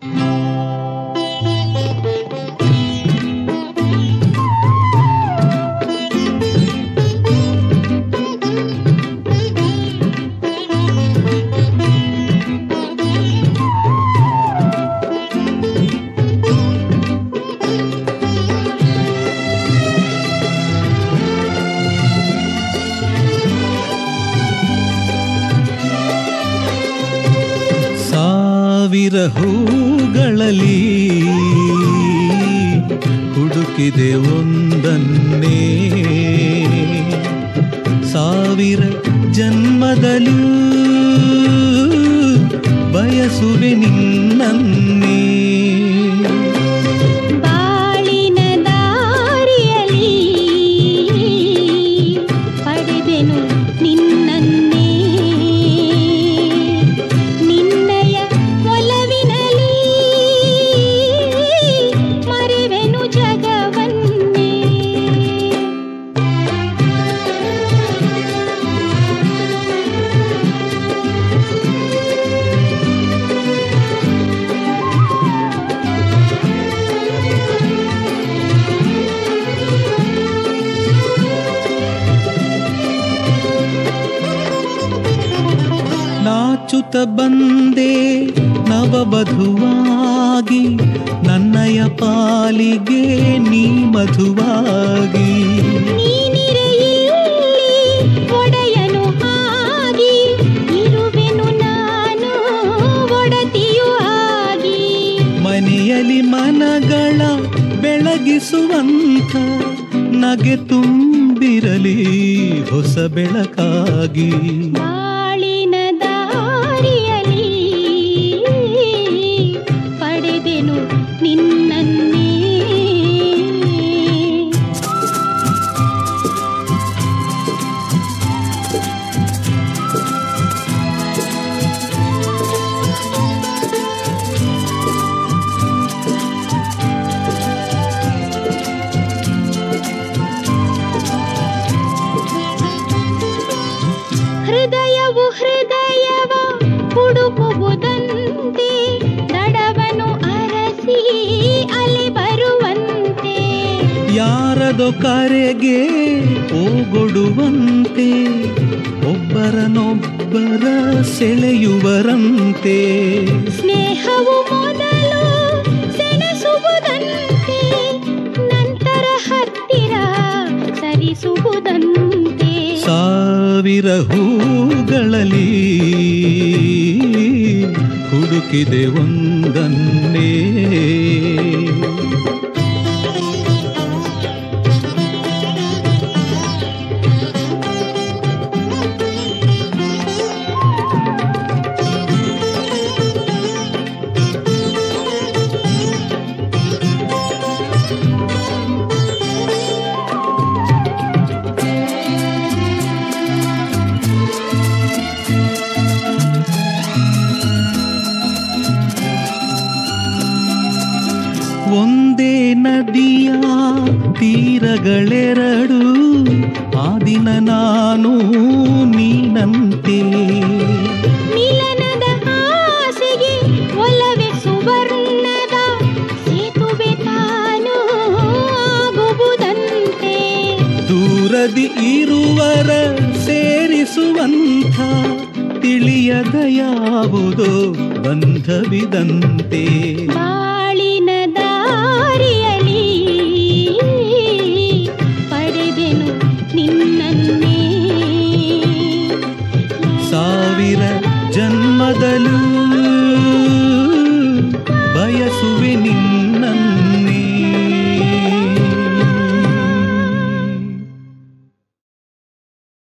ಸಾವಿರ ಹೂಗಳಲ್ಲಿ ಹುಡುಕಿದೆ ಒಂದನ್ನೇ ಸಾವಿರ ಜನ್ಮದಲ್ಲೂ ಬಯಸುವೆ ನಿನ್ನನ್ನೇ ಬಾಳಿನ ದಾರಿಯಲಿ ಪಡೆದೆನು ನಿನ್ನನ್ನೇ ನಿನ್ನಯ ಒಲವಿನಲಿ ಮರೆವೆನು ಜಗವನ್ನೇ ನಾಚುತ ಬಂದೆ ನವವಧುವಾಗಿ ನನ್ನಯ ಪಾಲಿಗೆ ನೀ ಮಧುವಾಗಿ ನೀನಿರೆ ಇಲ್ಲಿ ಒಡೆಯನು ಆಗಿ ಇರುವೆನು ನಾನು ಒಡತಿಯು ಆಗಿ ಮನೆಯಲ್ಲಿ ಮನಗಳ ಬೆಳಗಿಸುವಂಥ ನಗೆ ತುಂಬಿರಲಿ ಹೊಸ ಬೆಳಕಾಗಿ ಬಾಳಿನ ದಾರಿಯಲಿ ಪಡೆದೆನು ನಿನ್ನನ್ನೇ ಹೃದಯವು ಹೃದಯವ ಹುಡುಕುವುದಂತೆ ದಡವನು ಅರಸಿ ಅಲೆ ಬರುವಂತೆ ಯಾರದೋ ಕರೆಗೆ ಓಗೊಡುವಂತೆ ಒಬ್ಬರನೊಬ್ಬರ ಸೆಳೆಯುವರಂತೆ ಸ್ನೇಹವು ಮೊದಲು ಸೆಣಸುವುದಂತೆ ನಂತರ ಹತ್ತಿರ ಸರಿಸುವುದಂತೆ ಸಾವಿರ ಹೂಗಳಲ್ಲಿ ಹುಡುಕಿದೆ ಒಂದನ್ನೇ ಒಂದೇ ನದಿಯ ತೀರಗಳೆರಡು ಆ ದಿನ ನಾನು ನೀನಂತೆ ಮಿಲನದ ಆಸೆಗೆ ಒಲವೆ ಸುವರ್ಣದ ಸೇತುವೆ ತಾನು ಆಗುವುದಂತೆ ದೂರದಿ ಇರುವರ ಸೇರಿಸುವಂಥ ತಿಳಿಯದ ಯಾವುದೋ ಬಂಧವಿದಂತೆ ಬಾಳಿನ ದಾರಿಯಲಿ ಪಡೆದೆನು ನಿನ್ನನ್ನೇ ಸಾವಿರ